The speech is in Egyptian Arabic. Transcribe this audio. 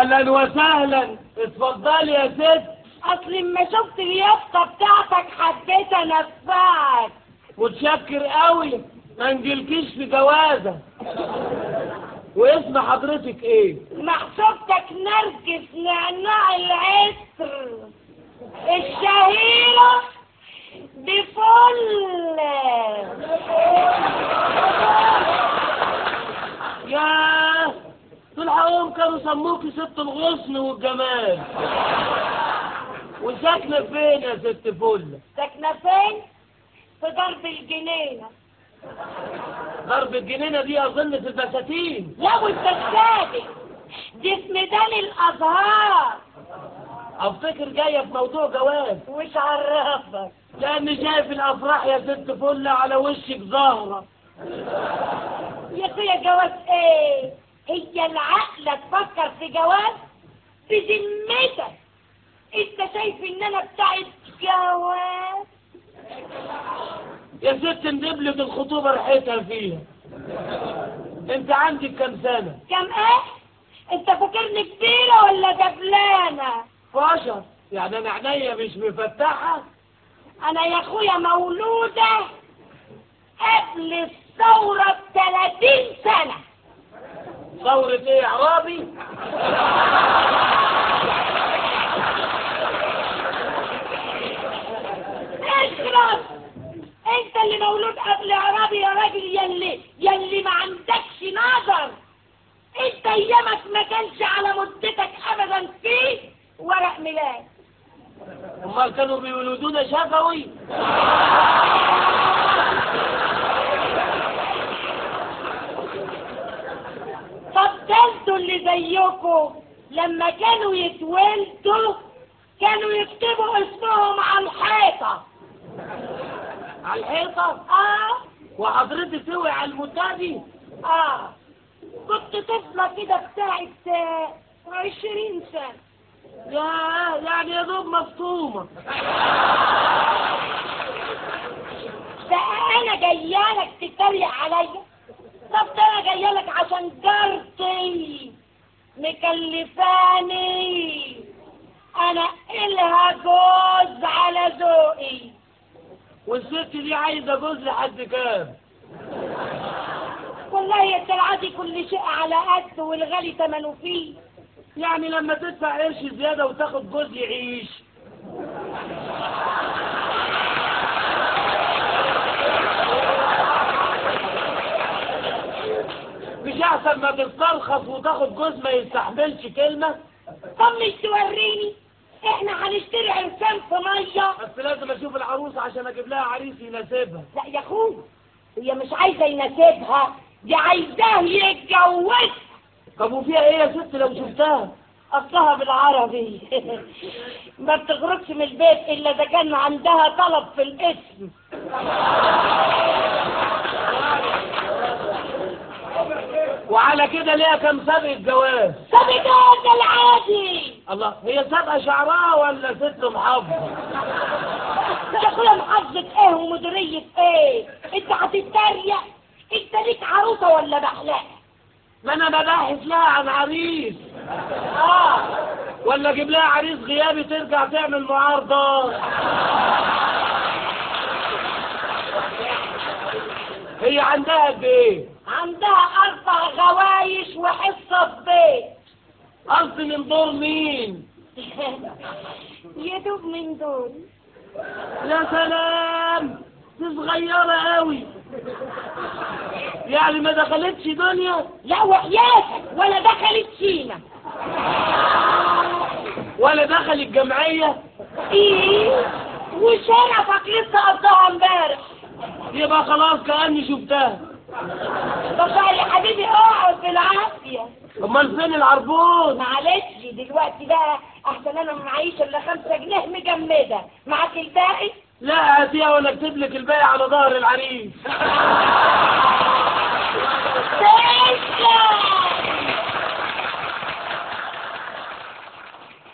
اهلا وسهلا اتفضلي يا ست اصل لما شفت اليافطة بتاعتك حبيت انفعك متشكر قوي ما نجيلكيش في جوازه واسم حضرتك ايه محسوبتك نرجس نعناع العطر الشهيرة بفل ياه دول حقهم كانوا سموكي ست الغصن والجمال وساكنه فين يا ست فل ساكنة فين؟ في ضرب الجنينة ضرب الجنينه دي اظن في البساتين لا وانت السابق دي في ميدان الازهار افتكر جايه في موضوع جواز وش عرفك لاني شايف الافراح يا ست فل على وشك زهره يا اخويا جواز ايه هي العقلة تفكر في جواز بذمتك انت شايف ان انا بتاعت جواز يا ست ندبلة الخطوبة ريحتها فيها انت عندك كام سنة كم ايه انت فاكرني كبيرة ولا دبلانة فاشر يعني انا عينيا مش مفتحة انا يا اخويا مولودة قبل الثورة بثلاثين سنة ثورة ايه يا عرابي اشرب انت اللي مولود قبل عربي يا راجل يلي يلي ما عندكش نظر انت ايامك ما كانش على مدتك ابدا فيه ورق ميلاد امال كانوا بيولدونا شفوي طب ده انتوا اللي زيكم لما كانوا يتولدوا كانوا يكتبوا اسمهم على الحيطة على الحيطة اه وحضرتك توعي على المدة دي اه كنت طفلة كده بتاعت آه، عشرين سنة يا يعني يا دوب مفطومة ده انا جايالك تتريق عليا طب ده انا جايالك عشان جارتي مكلفاني انا إلها جوز على ذوقي والست دي عايزة جوز لحد كام والله يا العادي كل شيء على قد والغالي ثمنه فيه يعني لما تدفع قرش زيادة وتاخد جوز يعيش مش احسن ما تسترخص وتاخد جوز ما يستحملش كلمة طب مش توريني احنا هنشتري عرسان في ميه بس لازم اشوف العروسة عشان اجيب لها عريس يناسبها لا يا اخويا هي مش عايزه يناسبها دي عايزاه يتجوزها طب وفيها ايه يا ست لو شفتها اصلها بالعربي ما بتخرجش من البيت الا اذا كان عندها طلب في الاسم وعلى كده ليها كام سابق جواز سبقات العادي الله هي سابقة شعرها ولا ست محافظة يا اخويا محافظة ايه ومديرية ايه انت هتتريق انت ليك عروسة ولا بحلقة ما انا بباحث لها عن عريس اه ولا اجيب لها عريس غيابي ترجع تعمل معارضة هي عندها قد ايه عندها اربع غوايش وحصة في بيت قصدي من دور مين يدوب من دول يا سلام دي صغيرة قوي يعني ما دخلتش دنيا لا وحياتك ولا دخلت سينا ولا دخلت جمعية ايه وشرفك لسه قضاها امبارح يبقى خلاص كأني شفتها بس يا حبيبي اقعد بالعافية امال فين العربون معلش دلوقتي بقى احسن انا معيش الا خمسة جنيه مجمدة معاك الباقي لا هاتيها وانا اكتب لك الباقي على ظهر العريس ايه